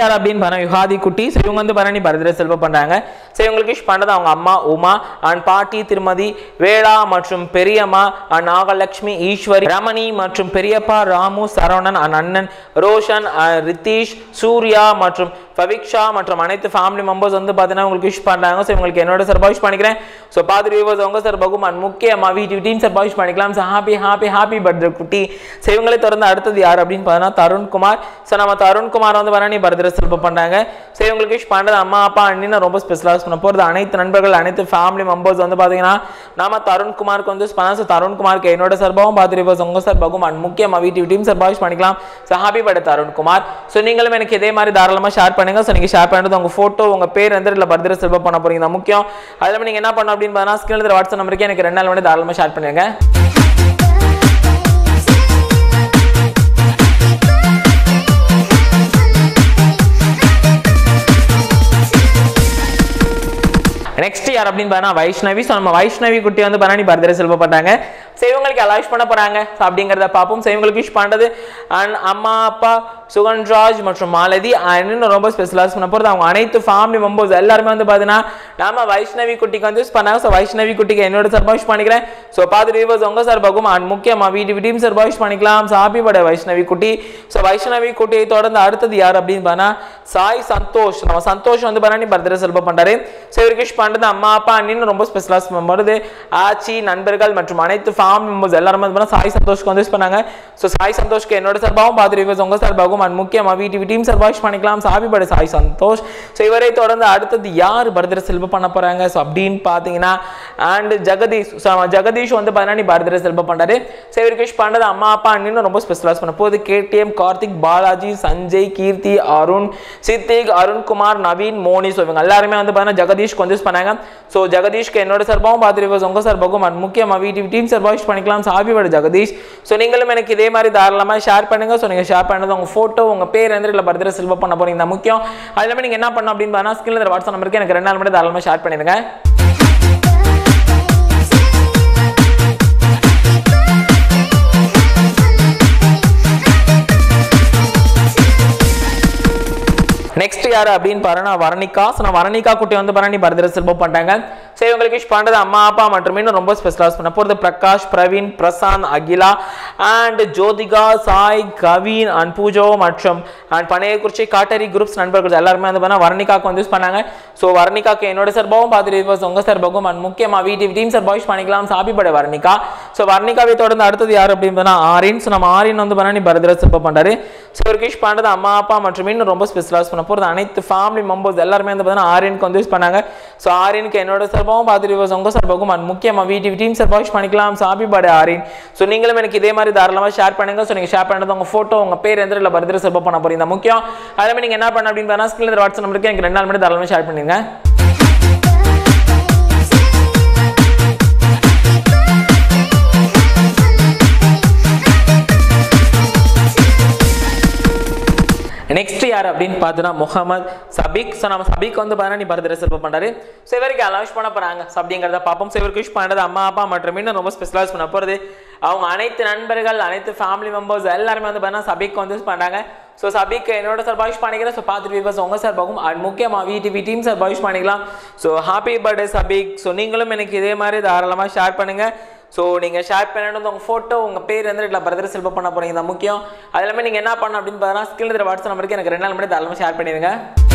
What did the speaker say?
யார் அப்படின்னு பாருங்க யுகாதி குட்டி ஸோ இவங்க வந்து பரணி பரதர செல்வம் பண்றாங்க ஸோ இவங்களுக்கு விஷ் பண்ணது அவங்க அம்மா உமா அண்ட் பாட்டி திருமதி வேளா மற்றும் பெரியம்மா அண்ட் நாகலட்சுமி ஈஸ்வரி ரமணி மற்றும் பெரியப்பா ராமு சரவணன் அண்ட் அண்ணன் ரோஷன் அஹ், ரித்தீஷ் சூர்யா மற்றும் பவிக்ஷா மற்றும் அனைத்து ஃபேமிலி மெம்பர்ஸ் வந்து பார்த்தீங்கன்னா உங்களுக்கு விஷ் பண்ணுறாங்க ஸோ உங்களுக்கு என்னோட சார்பாக விஷ் பண்ணிக்கிறேன் ஸோ பார்த்து வியூவர்ஸ் உங்க சார்பாகும் அண்ட் முக்கியமாக வீட்டு டீம் சார்பாக விஷ் பண்ணிக்கலாம் so happy happy happy birthday குட்டி ஸோ இவங்களை தொடர்ந்து அடுத்தது யார் அப்படின்னு பார்த்தீங்கன்னா தருண்குமார் ஸோ நம்ம தருண்குமார் வந்து பரணி பர்த்டே செல்ப பண்ணுறாங்க ஸோ இவங்களுக்கு விஷ் பண்ணுறது அம்மா அப்பா அண்ணின்னு ரொம்ப ஸ்பெஷலாக பண்ண போகிறது அனைத்து நண்பர்கள் அனைத்து ஃபேமிலி மெம்பர்ஸ் வந்து பார்த்தீங்கன்னா நாம தருண்குமாருக்கு வந்து பண்ண ஸோ தருண்குமாருக்கு என்னோட சார்பாகவும் பார்த்து வியூவர்ஸ் உங்க சார்பாகவும் அண்ட் முக்கியமாக வீட்டு டீம் சார்பாக விஷ் பண்ணிக்கலாம் so happy birthday Tarunkumar so நீங்களும் எனக்கு இதே மாதிரி தாராளமாக ஷேர் பண்ணுங்க ஸோ நீங்கள் ஷேர் பண்ணுறது உங்கள் ஃபோட்டோ உங்கள் பேர் வந்து இல்லை பர்த்டே செல்வ பண்ண போறீங்க தான் முக்கியம் அதில் நீங்கள் என்ன பண்ணணும் அப்படின்னு பார்த்தா ஸ்கிரீனில் வாட்ஸ்அப் நம்பருக்கு எனக்கு ரெண்டு நாள் வந்து தாராளமாக ஷேர் பண்ணுங்க நெக்ஸ்ட் யார் அப்படின்னு பார்த்தா வைஷ்ணவி ஸோ நம்ம வைஷ்ணவி குட்டி வந்து பண்ணி பர்த்டே செல்வ பண்ணாங்க ஸோ இவங்களுக்கு எல்லாம் விஷ் பண்ண போறாங்க ஸோ அப்படிங்கிறத பார்ப்போம் ஸோ இவங்களுக்கு விஷ் பண்ணுறது அண்ட் அம்மா அப்பா சுகன்ராஜ் மற்றும் மாலதி and இன்னும் ரொம்ப ஸ்பெஷலாக பண்ண போகிறது அவங்க அனைத்து ஃபேமிலி மெம்பர்ஸ் எல்லாருமே வந்து பார்த்தீங்கன்னா நம்ம வைஷ்ணவி குட்டிக்கு வந்து யூஸ் பண்ணாங்க ஸோ வைஷ்ணவி குட்டிக்கு என்னோட சார்பாக விஷ் பண்ணிக்கிறேன் ஸோ பார்த்து வியூவர்ஸ் உங்க சார்பாகும் அண்ட் முக்கியமாக வீட்டு டீம் சார்பாக விஷ் பண்ணிக்கலாம் ஸோ ஹாப்பி பர்த்டே வைஷ்ணவி குட்டி ஸோ வைஷ்ணவி குட்டியை தொடர்ந்து அடுத்தது யார் அப்படின்னு பார்த்தா சாய் சந்தோஷ் நம்ம சந்தோஷ் வந்து பண்ணி பர்த்டே செல்வ பண்றாரு ஸோ இவருக்கு விஷ் பண்ணுறது அம்மா அப்பா அண்ணின்னு ரொம்ப ஸ்பெஷலாக வருது ஆச்சி நண்பர்கள் மற்றும் அனைத்து ஃபேமிலி மெம்பர்ஸ் எல்லாருமே வந்து பார்த்தா சாய் சந்தோஷ்க்கு வந்து யூஸ் பண்ணாங்க ஸோ சாய் சந்தோஷ்க்கு என்னோட சார்பாகவும் பார்த்து வியூவர்ஸ் உங்க சார்பாகவும் அண்ட் முக்கியமாக வீட்டு டீம் சார்பாக விஷ் பண்ணிக்கலாம் so happy birthday Sai Santhosh so இவரை தொடர்ந்து அடுத்தது யார் பர்த்டே செல்வ பண்ண போறாங்க ஸோ அப்படின்னு பார்த்தீங்கன்னா அண்ட் ஜெகதீஷ் ஸோ ஜெகதீஷ் வந்து பார்த்தீங்கன்னா நீ பர்த்டே செல்வ பண்றாரு ஸோ இவருக்கு விஷ் பண்ணுறது அம்மா அப்பா அண்ணின்னு ரொம்ப ஸ்பெஷலாக பண்ண போது கேடிஎம் கார்த்திக் பாலாஜி சஞ்சய் கீர்த்தி அருண் சித்திக் அருண்குமார் நவீன் மோனி ஸோ இவங்க எல்லாருமே வந்து பார்த்தீங்கன்னா ஜெகதீஷ்க்கு வந்து யூஸ் பண்ணாங்க ஸோ ஜெகதீஷ்க்கு என்னோட சார்பாகவும் பார்த்து உங்க சார்பாகவும் அண்ட் முக்கியமாக வீட்டு டீம் சார்பாக விஷ் பண்ணிக்கலாம் so happy birthday Jagadish so நீங்களும் எனக்கு இதே மாதிரி தாராளமாக ஷேர் பண்ணுங்க ஸோ நீங்கள் ஷேர் பண்ணது உங்கள் ஃபோட்டோ உங்கள் பேர் வந்து இல்லை பர்த்டே செல்வ பண்ண போறீங்க தான் முக்கியம் அது இல்லாமல் நீங்கள் என்ன பண்ணணும் அப்படின்னு பார்த்தா ஸ்கிரீனில் வாட்ஸ்அப் நம்பருக்கு எனக்கு ரெண்டு நாள் மட்டும் தாராளமாக ஷேர் பண்ணிடுங்க நெக்ஸ்ட் யார் அப்படின்னு பாருன்னா வர்ணிகா ஸோ நான் வர்ணிகா குட்டி வந்து பாருங்க பர்த்டே செல்பம் பண்ணிட்டாங்க ஸோ இவங்களுக்கு விஷ் பண்ணுறது அம்மா அப்பா மற்றும் இன்னும் ரொம்ப ஸ்பெஷலாக பண்ண போகிறது பிரகாஷ் பிரவீன் பிரசாந்த் அகிலா அண்ட் ஜோதிகா சாய் கவின் அண்ட் பூஜோ மற்றும் அண்ட் பனையக்குறிச்சி காட்டரி குரூப்ஸ் நண்பர்கள் எல்லாருமே வந்து பண்ணால் வர்ணிகாக்கு வந்து யூஸ் பண்ணாங்க ஸோ வர்ணிகாக்கு என்னோட சார்பாகவும் பார்த்துட்டு உங்கள் சார்பாகவும் அண்ட் முக்கியமாக வீட்டு டீம் சார்பாக யூஸ் பண்ணிக்கலாம் சாபி பட வர்ணிகா ஸோ வர்ணிகாவை தொடர்ந்து அடுத்தது யார் அப்படின்னு பார்த்தா ஆரின் ஸோ நம்ம ஆரின் வந்து பண்ணா நீ பர்த்டே செல்பம் பண்ணுறாரு ஸோ இவருக்கு விஷ் பண்ணுறது அம்மா அப்பா மற்றும் இன்னும் ரொம்ப ஸ்பெஷலாக பண்ண போகிறது அனைத்து ஃபேமிலி மெம்பர்ஸ் எல்லாருமே வந்து பார்த்தீங்கன்னா ஆரியனுக்கு வந்து யூஸ் பண்ணாங்க ஸோ ஆரியனுக்கு என்னோட சார்பாகவும் பார்த்துட்டு உங்கள் சார்பாகவும் அண்ட் முக்கியமாக வீட்டு டீம் சார்பாக யூஸ் பண்ணிக்கலாம் சாபி படே ஆரியன் ஸோ நீங்களும் எனக்கு இதே மாதிரி தாராளமாக ஷேர் பண்ணுங்க ஸோ நீங்கள் ஷேர் பண்ணுறது உங்கள் ஃபோட்டோ உங்கள் பேர் எந்த இல்லை பர்த்டே சார்பாக பண்ண போறீங்க முக்கியம் அதே நீங்கள் என்ன பண்ண அப்படின்னு பார்த்தா ஸ்கிரீனில் வாட்ஸ்அப் நம்பருக்கு எனக்கு ரெண்டு நாள் மட்டும் தாராளமாக ஷேர் பண்ணிடுங்க நெக்ஸ்ட் யார் அப்படின்னு பார்த்தோன்னா முகமது சபிக் ஸோ நம்ம சபிக் வந்து பார்த்தா நீ பர்த்டே செல்வ பண்ணுறாரு ஸோ இவருக்கு எல்லாம் விஷ் பண்ண போகிறாங்க ஸோ அப்படிங்கிறத பார்ப்போம் ஸோ இவருக்கு விஷ் பண்ணுறது அம்மா அப்பா மற்றும் இன்னும் ரொம்ப ஸ்பெஷலாக பண்ண போகிறது அவங்க அனைத்து நண்பர்கள் அனைத்து ஃபேமிலி மெம்பர்ஸ் எல்லாருமே வந்து பார்த்தீங்கன்னா சபிக் வந்து யூஸ் பண்ணுறாங்க ஸோ சபிக் என்னோட சார் விஷ் பண்ணிக்கிறேன் ஸோ பார்த்துட்டு வியூவர்ஸ் உங்கள் சார்பாகவும் அண்ட் முக்கியமாக விடிவி டீம் சார் விஷ் பண்ணிக்கலாம் so happy birthday Shafiq so நீங்களும் எனக்கு இதே மாதிரி தாராளமாக ஷேர் பண்ணுங்கள் ஸோ நீங்கள் ஷேர் பண்ணணும் உங்கள் ஃபோட்டோ உங்கள் பேர் வந்து இல்லை பிரதர் செல்வ பண்ண போகிறீங்க தான் முக்கியம் அது எல்லாமே நீங்கள் என்ன பண்ணணும் அப்படின்னு பார்த்தீங்கன்னா ஸ்கில் வாட்ஸ்அப் நம்பருக்கு எனக்கு ரெண்டு நாள் மட்டும் தாராளமாக ஷேர் பண்ணிடுங்க